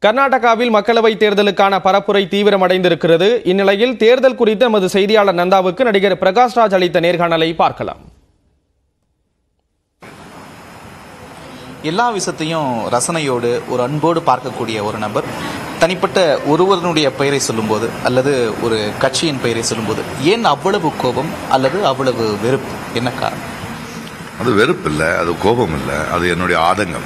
கர்நாடகாவில் மக்களவைத் தேர்தலுக்கான பரப்புரை தீவிரமடைந்திருக்கிறது இந்நிலையில் தேர்தல் குறித்து நமது செய்தியாளர் நந்தாவுக்கு நடிகர் பிரகாஷ் ராஜ் அளித்த நேர்காணலை பார்க்கலாம் எல்லா விஷயத்தையும் ரசனையோடு ஒரு அன்போடு பார்க்கக்கூடிய ஒரு நபர் தனிப்பட்ட ஒருவருடைய பெயரை சொல்லும்போது அல்லது ஒரு கட்சியின் பெயரை சொல்லும்போது ஏன் அவ்வளவு கோபம் அல்லது அவ்வளவு வெறுப்பு என்ன காரணம் அது வெறுப்பு இல்லை அது கோபம் இல்லை அது என்னுடைய ஆதங்கம்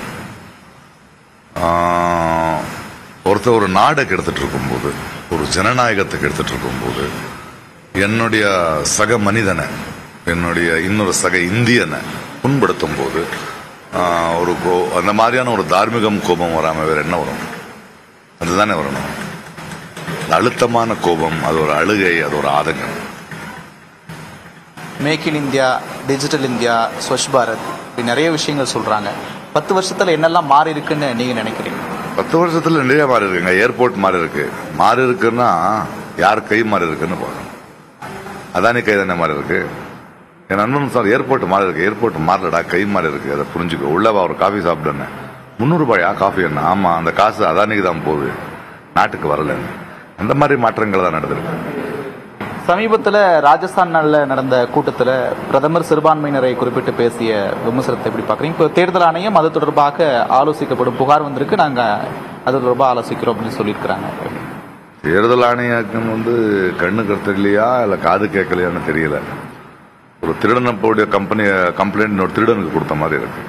ஆஹ், ஒருத்தர் ஒரு நாடை கெடுத்துட்டு இருக்கும்போது ஒரு ஜனநாயகத்தை கெடுத்துட்டு இருக்கும்போது என்னுடைய சக மனிதனை என்னுடைய இன்னொரு சக இந்தியனை புண்படுத்தும் போது ஆஹ், ஒரு கோ அந்த மாதிரியான ஒரு தார்மீகம் கோபம் வராம வேற என்ன வரும் அதுதானே வரணும் அது அழுத்தமான கோபம் அது ஒரு அழுகை அது ஒரு ஆதங்கம் make in India digital India Swachh Bharat இப்படி நிறைய விஷயங்கள் சொல்றாங்க பத்து வருஷத்துல என்னெல்லாம் மாறி இருக்குன்னு நீங்க நினைக்கிறீங்க பத்து வருஷத்துல நிறைய மாறி இருக்குங்க ஏர்போர்ட் மாறி இருக்கு மாறி இருக்குன்னா யார் கை மாறி இருக்குன்னு பார்க்கணும் அதானே கை தானே மாறி இருக்கு என் நண்பன் சார் ஏர்போர்ட் மாறி இருக்கு ஏர்போர்ட் மாறலடா கை மாறி இருக்கு அதை புரிஞ்சுக்கோ உள்ளவா ஒரு காஃபி சாப்பிடுன்னு முந்நூறு ரூபாயா காஃபி என்ன ஆமா அந்த காசு அதானிக்கு தான் போகுது நாட்டுக்கு வரல அந்த மாதிரி மாற்றங்கள் தான் நடந்திருக்கு சமீபத்துல ராஜஸ்தான்ல நடந்த கூட்டத்துல பிரதமர் சிறுபான்மையினரை குறிப்பிட்டு பேசிய விமர்சனத்தை எப்படி பாக்குறீங்க இப்போ தேர்தல் ஆணையம் அது தொடர்பாக ஆலோசிக்கப்படும் புகார் வந்திருக்கு நாங்க அது தொடர்பாக ஆலோசிக்கிறோம் அப்படின்னு சொல்லியிருக்கிறாங்க தேர்தல் ஆணையக்கம் வந்து கண்ணு கருத்தலையா இல்ல காது கேட்கலையான்னு தெரியல ஒரு திருடனப்போடைய கம்பெனி கம்ப்ளைண்ட் ஒரு திருடனுக்கு கொடுத்த மாதிரி இருக்கு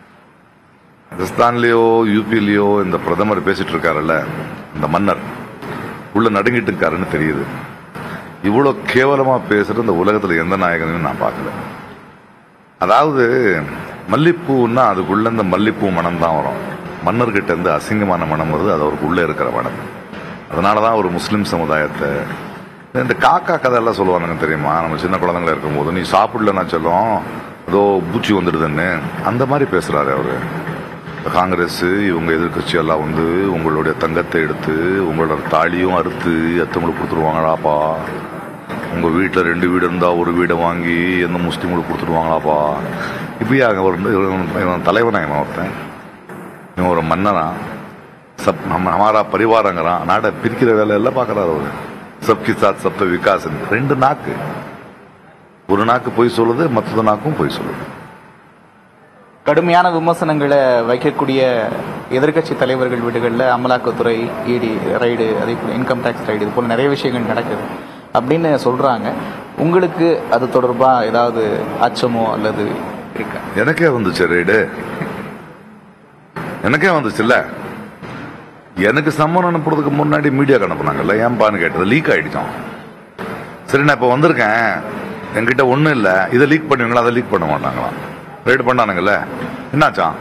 ராஜஸ்தான்லயோ யூபிலயோ இந்த பிரதமர் பேசிட்டு இருக்காருல்ல இந்த மன்னர் உள்ள நடுங்கிட்டு இருக்காருன்னு தெரியுது இவ்வளவு கேவலமா பேசுறது இந்த உலகத்துல எந்த நாயகனையும் நான் பார்க்கல அதாவது மல்லிப்பூன்னா அதுக்குள்ள இந்த மல்லிப்பூ மனம் தான் வரும் மன்னர்கிட்ட இருந்து அசிங்கமான மனம் வருது அது அவருக்கு உள்ள இருக்கிற மனம் அதனாலதான் ஒரு முஸ்லிம் சமுதாயத்தை இந்த காக்கா கதையெல்லாம் சொல்லுவானுங்க தெரியுமா நம்ம சின்ன குழந்தைங்களா இருக்கும்போது நீ சாப்பிடலன்னா சொல்லும் ஏதோ பூச்சி வந்துடுதுன்னு அந்த மாதிரி பேசுறாரு அவரு இந்த காங்கிரஸ் இவங்க எதிர்க்கட்சி எல்லாம் வந்து உங்களுடைய தங்கத்தை எடுத்து உங்களோட தாலியும் அறுத்து எத்தவங்களுக்கு கொடுத்துருவாங்களாப்பா உங்க வீட்டில் ரெண்டு வீடு இருந்தா ஒரு வீடை வாங்கி எந்த முஸ்லீம்களுக்கு கொடுத்துருவாங்களாப்பா இப்படியா ஒரு இவன் இவன் தலைவனா இவன் ஒருத்தன் இவன் ஒரு மன்னனா சப் நம்ம ஹமாரா பரிவாரங்கிறான் நாட்டை பிரிக்கிற வேலை எல்லாம் பார்க்கறாரு அவரு சப்கி சாத் சப்த விகாஸ் ரெண்டு நாக்கு ஒரு நாக்கு பொய் சொல்லுது மற்ற நாக்கும் பொய் சொல்லுது கடுமையான விமர்சனங்களை வைக்கக்கூடிய எதிர்க்கட்சி தலைவர்கள் வீடுகளில் அமலாக்கத்துறை இடி ரைடு அதே போல் இன்கம் டேக்ஸ் ரைடு இது போல நிறைய விஷயங்கள் நடக்குது அப்படின்னு சொல்றாங்க உங்களுக்கு அது தொடர்பா ஏதாவது அச்சமோ அல்லது இருக்கா எனக்கே வந்துச்சு ரைடு எனக்கே வந்துச்சுல்ல எனக்கு சம்மன் அனுப்புறதுக்கு முன்னாடி மீடியாக்கு அனுப்புனாங்கல்ல ஏன்பான்னு கேட்டது லீக் ஆயிடுச்சோம் சரி நான் இப்போ வந்திருக்கேன் என்கிட்ட ஒன்றும் இல்லை இதை லீக் பண்ணுவீங்களா அதை லீக் பண்ண மாட்டாங்களாம் ரைடு பண்ணானுங்கல்ல என்னாச்சாம்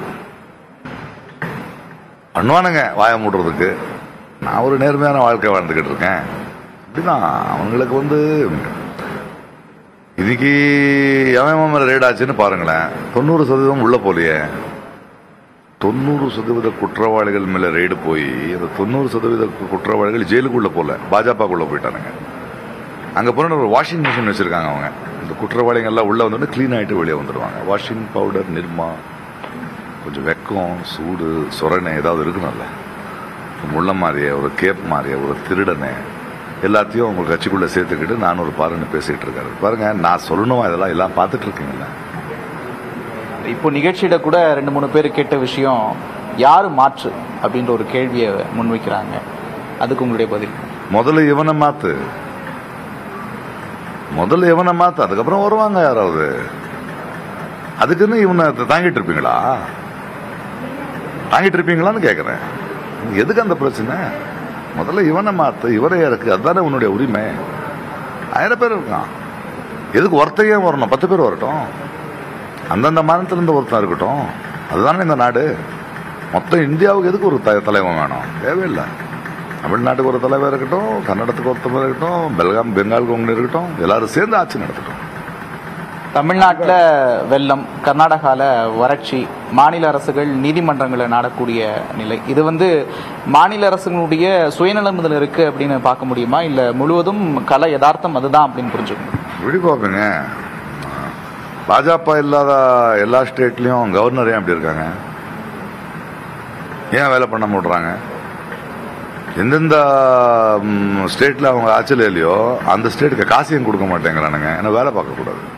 பண்ணுவானுங்க வாய மூடுறதுக்கு நான் ஒரு நேர்மையான வாழ்க்கை வாழ்ந்துகிட்டு இருக்கேன் அப்படிதான் அவங்களுக்கு வந்து இன்னைக்கு எவன் மேல ரேட் ஆச்சுன்னு பாருங்களேன் தொண்ணூறு சதவீதம் உள்ள போலையே தொண்ணூறு சதவீத குற்றவாளிகள் மேல ரெய்டு போய் அந்த தொண்ணூறு சதவீத குற்றவாளிகள் ஜெயிலுக்குள்ள போல பாஜகக்குள்ள போயிட்டானுங்க அங்க போன ஒரு வாஷிங் மிஷின் வச்சிருக்காங்க அவங்க இந்த குற்றவாளிகள் எல்லாம் உள்ள வந்து க்ளீன் ஆயிட்டு வெளியே வந்துடுவாங்க வாஷிங் பவுடர் நிர்மா கொஞ்சம் வெக்கம் சூடு சொரணை ஏதாவது இருக்கணும்ல முள்ள மாதிரியே ஒரு கேப் மாதிரியே ஒரு திருடனை எல்லாத்தையும் உங்க கட்சிக்குள்ள சேர்த்துக்கிட்டு நான் ஒரு பாருன்னு பேசிட்டு இருக்காரு பாருங்க நான் சொல்லணுமா இதெல்லாம் எல்லாம் பார்த்துட்டு இருக்கீங்கல்ல இப்போ நிகழ்ச்சியில கூட ரெண்டு மூணு பேர் கேட்ட விஷயம் யாரு மாற்று அப்படின்ற ஒரு கேள்வியை முன்வைக்கிறாங்க அதுக்கு உங்களுடைய பதில் முதல்ல இவனை மாத்து முதல்ல இவனை மாத்து அதுக்கப்புறம் வருவாங்க யாராவது அதுக்குன்னு இவனை தாங்கிட்டு இருப்பீங்களா தாங்கிட்டு இருப்பீங்களான்னு கேக்குறேன் எதுக்கு அந்த பிரச்சனை முதல்ல இவனை மாத்து இவரே இருக்கு அதுதானே உன்னுடைய உரிமை ஆயிரம் பேர் இருக்கான் எதுக்கு ஒருத்தையே வரணும் பத்து பேர் வரட்டும் அந்தந்த மாநிலத்துல இருந்து ஒருத்தன் இருக்கட்டும் அதுதானே இந்த நாடு மொத்தம் இந்தியாவுக்கு எதுக்கு ஒரு த- தலைவன் வேணும் தேவையில்லை தமிழ்நாட்டுக்கு ஒரு தலைவர் இருக்கட்டும் கன்னடத்துக்கு ஒரு தலைவர் இருக்கட்டும் பெல்காம் பெங்காலுக்கு ஒன்று இருக்கட்டும் எல்லாரும் சேர்ந்து ஆட்சி நடத்தட்டும் தமிழ்நாட்டில் வெள்ளம் கர்நாடகாவில் வறட்சி மாநில அரசுகள் நீதிமன்றங்களை நாடக்கூடிய நிலை இது வந்து மாநில அரசுகளுடைய சுயநலம் இதில் இருக்கு அப்படின்னு பார்க்க முடியுமா இல்லை முழுவதும் கல யதார்த்தம் அதுதான் அப்படின்னு புரிஞ்சுக்கணும் எப்படி பார்ப்பீங்க பாஜக இல்லாத எல்லா ஸ்டேட்லயும் கவர்னர் ஏன் அப்படி இருக்காங்க ஏன் வேலை பண்ண விடுறாங்க எந்தெந்த ஸ்டேட்ல அவங்க ஆட்சியில் இல்லையோ அந்த ஸ்டேட்டுக்கு காசையும் கொடுக்க மாட்டேங்கிறானுங்க ஏன்னா வேலை பார்க்கக்கூடாது